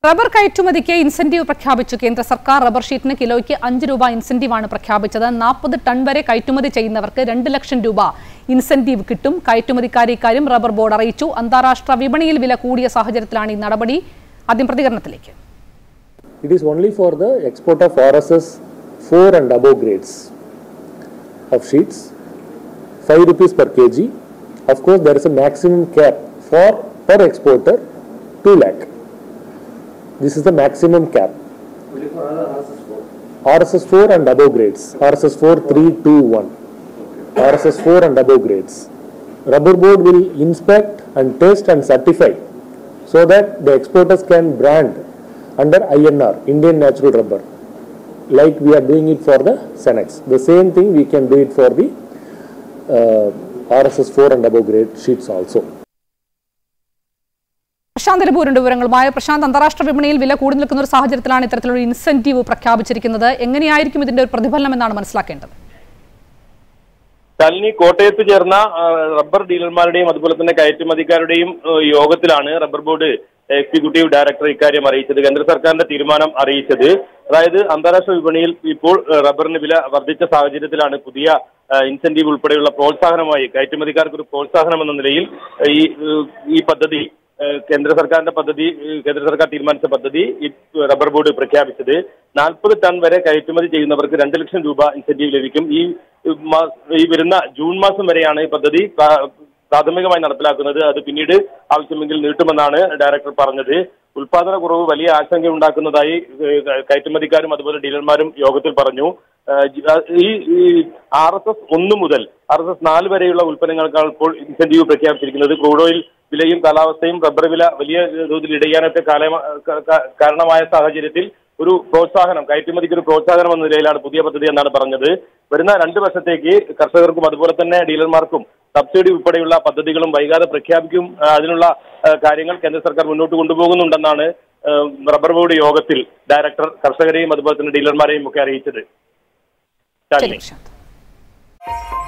Rubber കയറ്റുമതിക്ക് incentive പ്രഖ്യാപിച്ചു കേന്ദ്ര സർക്കാർ റബ്ബർ ഷീറ്റിന് കിലോയ്ക്ക് അഞ്ച് രൂപ ഇൻസെന്റീവാണ് പ്രഖ്യാപിച്ചത് നാൽപ്പത് ടൺ വരെ കയറ്റുമതി ചെയ്യുന്നവർക്ക് രണ്ട് ലക്ഷം രൂപ ഇൻസെന്റീവ് കിട്ടും കയറ്റുമതിക്കാരെ ഇക്കാര്യം റബ്ബർ ബോർഡ് അറിയിച്ചു അന്താരാഷ്ട്ര വിപണിയിൽ വില കൂടിയ സാഹചര്യത്തിലാണ് ഈ നടപടി ആദ്യം പ്രതികരണത്തിലേക്ക് It is only for the export of RSS 4 and above grades of sheets, 5 rupees per kg. Of course, there is a maximum cap for per exporter 2 lakh. This is the maximum cap. RSS 4 and above grades. RSS 4 3 2 1. RSS 4 and above grades. Rubber board will inspect and test and certify so that the exporters can brand under INR, Indian Natural Rubber, like we are doing it for the Senex. The same thing we can do it for the uh, RSS 4 and above grade sheets also. Prashant ലപൂരിന്റെ വിവരങ്ങളുമായി പ്രശാന്ത് അന്താരാഷ്ട്ര വിപണിയിൽ വില കൂടി നിൽക്കുന്ന ഒരു സാഹചര്യത്തിലാണ് ഇത്തരത്തിലൊരു incentive പ്രഖ്യാപിച്ചിരിക്കുന്നത് എങ്ങനെയായിരിക്കും ഇതിന്റെ ഒരു പ്രതിഫലനം എന്നാണ് മനസ്സിലാക്കേണ്ടത് ശാലിനി കോട്ടയത്ത് ചേർന്ന ആ, റബ്ബർ ഡീലർമാരുടെയും അതുപോലെ തന്നെ കയറ്റുമതിക്കാരുടെയും ഏ, യോഗത്തിലാണ് റബ്ബർ ബോർഡ് എക്സിക്യൂട്ടീവ് ഡയറക്ടർ ഇക്കാര്യം അറിയിച്ചത് കേന്ദ്ര സർക്കാരിന്റെ തീരുമാനം അറിയിച്ചത് അതായത് അന്താരാഷ്ട്ര വിപണിയിൽ ഇപ്പോൾ ഏ, റബ്ബറിന് വില വർദ്ധിച്ച സാഹചര്യത്തിലാണ് പുതിയ ഏ, ഇൻസെന്റീവ് ഉൾപ്പെടെയുള്ള പ്രോത്സാഹനമായി കയറ്റുമതിക്കാർക്ക് ഒരു പ്രോത്സാഹനം എന്ന നിലയിൽ ഏ, ഈ ഏ, ഈ പദ്ധതി ഏ, കേന്ദ്ര സർക്കാരിന്റെ പദ്ധതി ഏ, കേന്ദ്ര സർക്കാർ തീരുമാനിച്ച പദ്ധതി ഈ റബ്ബർ ബോർഡ് പ്രഖ്യാപിച്ചത് നാൽപ്പത് ടൺ വരെ കയറ്റുമതി ചെയ്യുന്നവർക്ക് രണ്ട് ലക്ഷം രൂപ ഇൻസെന്റീവ് ലഭിക്കും ഈ മാ- ഈ വരുന്ന ജൂൺ മാസം വരെയാണ് ഈ പദ്ധതി പ്രാ- പ്രാഥമികമായി നടപ്പിലാക്കുന്നത് അത് പിന്നീട് ആവശ്യമെങ്കിൽ നീട്ടുമെന്നാണ് ഡയറക്ടർ പറഞ്ഞത് ഉൽപാദന കുറവ് വലിയ ആശങ്ക ഉണ്ടാക്കുന്നതായി ഏഹ്, കയറ്റുമതിക്കാരും അതുപോലെ ഡീലർമാരും യോഗത്തിൽ പറഞ്ഞു ഏഹ്, ജി- ആ, ഈ ആർ എസ് എസ് ഒന്ന് മുതൽ ആർ എസ് എസ് നാല് വരെയുള്ള ഉൽപ്പന്നങ്ങൾക്കാണ് ഇപ്പോൾ ഇൻസെന്റീവ് പ്രഖ്യാപിച്ചിരിക്കുന്നത് ക്രൂഡ് ഓയിൽ വിലയും കാലാവസ്ഥയും റബ്ബർ വില വലിയ തോതിൽ ഇടയാനൊക്കെ കാലമ- ക- ക- കാരണമായ സാഹചര്യത്തിൽ ഒരു പ്രോത്സാഹനം കയറ്റുമതിക്ക് ഒരു പ്രോത്സാഹനം എന്ന നിലയിലാണ് പുതിയ പദ്ധതി എന്നാണ് പറഞ്ഞത് വരുന്ന രണ്ട് വർഷത്തേക്ക് കർഷകർക്കും അതുപോലെ തന്നെ ഡീലർമാർക്കും സബ്സിഡി ഉൾപ്പെടെയുള്ള പദ്ധതികളും വൈകാതെ പ്രഖ്യാപിക്കും ആ, അതിനുള്ള ആ, കാര്യങ്ങൾ കേന്ദ്ര സർക്കാർ മുന്നോട്ട് കൊണ്ടുപോകുന്നുണ്ടെന്നാണ് ആ, റബ്ബർ ബോർഡ് യോഗത്തിൽ ഡയറക്ടർ കർഷകരെയും അതുപോലെ തന്നെ ഡീലർമാരെയും ഒക്കെ അറിയിച്ചത് ശരി ശാലിനി. പ്രശാന്ത്